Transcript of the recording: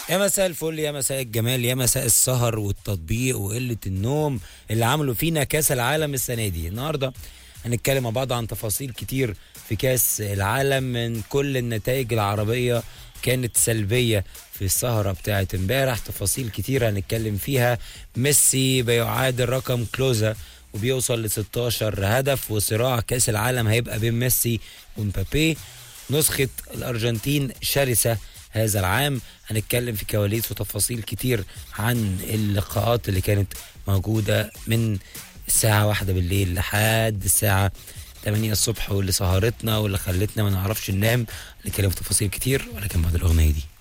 يا مساء الفل يا مساء الجمال يا مساء السهر والتطبيق وقلة النوم اللي عملوا فينا كاس العالم السنة دي النهاردة هنتكلم مع بعض عن تفاصيل كتير في كاس العالم من كل النتائج العربية كانت سلبية في السهرة بتاعت امبارح تفاصيل كتير هنتكلم فيها ميسي بيعادل رقم كلوزا وبيوصل ل 16 هدف وصراع كاس العالم هيبقى بين ميسي ومبابي نسخة الأرجنتين شرسة هذا العام هنتكلم في كواليس وتفاصيل كتير عن اللقاءات اللي كانت موجودة من الساعة واحدة بالليل لحد الساعة 8 الصبح واللي سهرتنا واللي خلتنا ما نعرفش ننام نتكلم في تفاصيل كتير ولكن بعد الأغنية دي